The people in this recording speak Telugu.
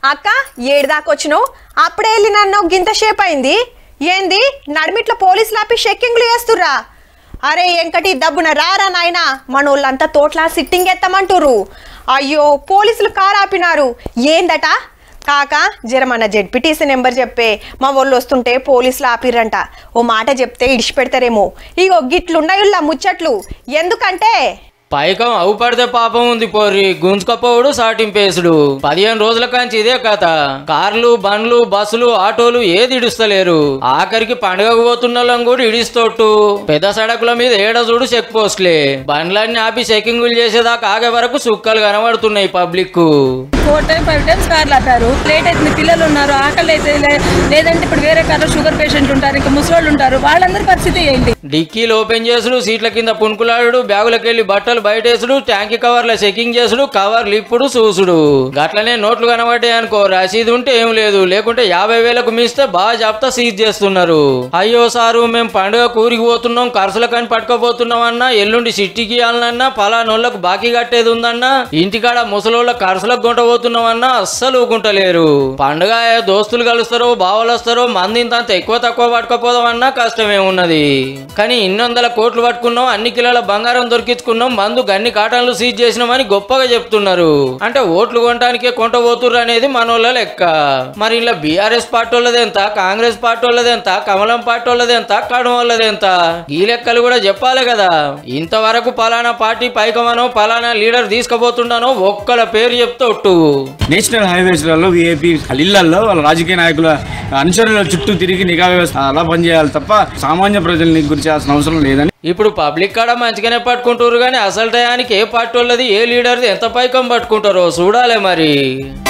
అక్క ఏడుదాకొచ్చినావు అప్పుడే వెళ్ళి నన్ను గింత షేప్ అయింది ఏంది నడిమిట్లో పోలీసులు ఆపి చెక్కింగ్లు చేస్తుర్రా అరే ఎంకటి దబ్బున రారా నాయనా మనోళ్ళంతా తోట్లా సిట్టింగ్ ఎత్తమంటుర్రు అయ్యో పోలీసులు కారు ఆపినారు ఏందట కాక జరమన్న జెడ్పీటీసీ నెంబర్ చెప్పే మా వాళ్ళు వస్తుంటే పోలీసులు ఆపిర్రంట ఓ మాట చెప్తే ఇడిచిపెడతారేమో ఇగో గిట్లున్నాయుల్లా ముచ్చట్లు ఎందుకంటే పైకం అవు పడితే పాపం ఉంది పోరి గుంజుకపోవుడు సాటింపేసుడు పదిహేను రోజుల కాంచి ఇదే కథ కార్లు బండ్లు బస్సులు ఆటోలు ఏది ఇడుస్తలేరు ఆఖరికి పండుగకు పోతున్న వాళ్ళం కూడా ఇడిస్తోట్టు పెద్ద సడకుల మీద ఏడ చూడు చెక్ పోస్ట్లే బండ్లన్నీ ఆపి చెకింగులు చేసేదాకా ఆగే వరకు సుక్కలు కనబడుతున్నాయి పబ్లిక్ కు ఫోర్ టైం ఫైవ్ టైమ్స్ కార్లు ఆపారు లేట్ అవుతుంది పిల్లలు ఉన్నారు ఆకలి అయితే లే- లేదంటే ఇప్పుడు వేరే కార్లో షుగర్ పేషెంట్ ఉంటారు ఇంకా ముసలోళ్ళు ఉంటారు వాళ్ళందరి పరిస్థితి ఏంటి డిక్కీలు ఓపెన్ చేసుడు సీట్ల కింద పుణుకులాడు బ్యాగులకెళ్ళి బట్టలు బయటేసుడు ట్యాంకీ కవర్ల చెకింగ్ చేసుడు కవర్లు ఇప్పుడు చూసుడు గట్లనే నోట్లు కనబడ్డాయి అనుకో రసీదు ఉంటే ఏం లేదు లేకుంటే యాభై వేలకు మిస్తే బాగా జాబ్తా సీజ్ చేస్తున్నారు అయ్యో సారు మేము పండుగ కూరికి పోతున్నాం ఖర్చుల కని పట్టుకోపోతున్నాం అన్నా ఎల్లుండి సిట్టికి ఇవ్వాలన్నా పలానోళ్ళకు బాకీ కట్టేది ఉందన్నా ఇంటికాడ ముసలోళ్ళ ఖర్చులకు గుంట పోతున్నామన్నా అస్సలు ఊకుంటలేరు పండుగ ఏ దోస్తులు కలుస్తారో బావలు వస్తారో మంది ఇంత అంత ఎక్కువ తక్కువ పట్టుకోపోదామన్నా కష్టమే ఉన్నది కానీ ఇన్ని వందల కోట్లు పట్టుకున్నాం అన్ని కిలోల బంగారం దొరికించుకున్నాం మందు గన్ని కాటన్లు సీజ్ చేసినామని గొప్పగా చెప్తున్నారు అంటే ఓట్లు కొనడానికే కొంట పోతుర్రు అనేది మనోళ్ళ లెక్క మరి ఇలా బీఆర్ఎస్ పార్టీ వాళ్ళది ఎంత కాంగ్రెస్ పార్టీ వాళ్ళది ఎంత కమలం పార్టీ వాళ్ళది ఎంత కడం వాళ్ళది ఎంత ఈ లెక్కలు కూడా చెప్పాలి కదా ఇంతవరకు పలానా పార్టీ పైకమనో పలానా లీడర్ తీసుకుపోతుండనో ఒక్కల పేరు చెప్తే ఒట్టు నేషనల్ హైవేస్లలో విఐపి ఇళ్లలో వాళ్ళ రాజకీయ నాయకుల అనుచరుల చుట్టూ తిరిగి నిఘా వ్యవస్థ అలా పనిచేయాలి తప్ప సామాన్య ప్రజల్ని గురి చేయాల్సిన అవసరం లేదని ఇప్పుడు పబ్లిక్ కాడ మంచిగానే పట్టుకుంటారు కానీ అసలు టయానికి ఏ పార్టీ వాళ్ళది ఏ లీడర్ది ఎంత పైకం పట్టుకుంటారో చూడాలి మరి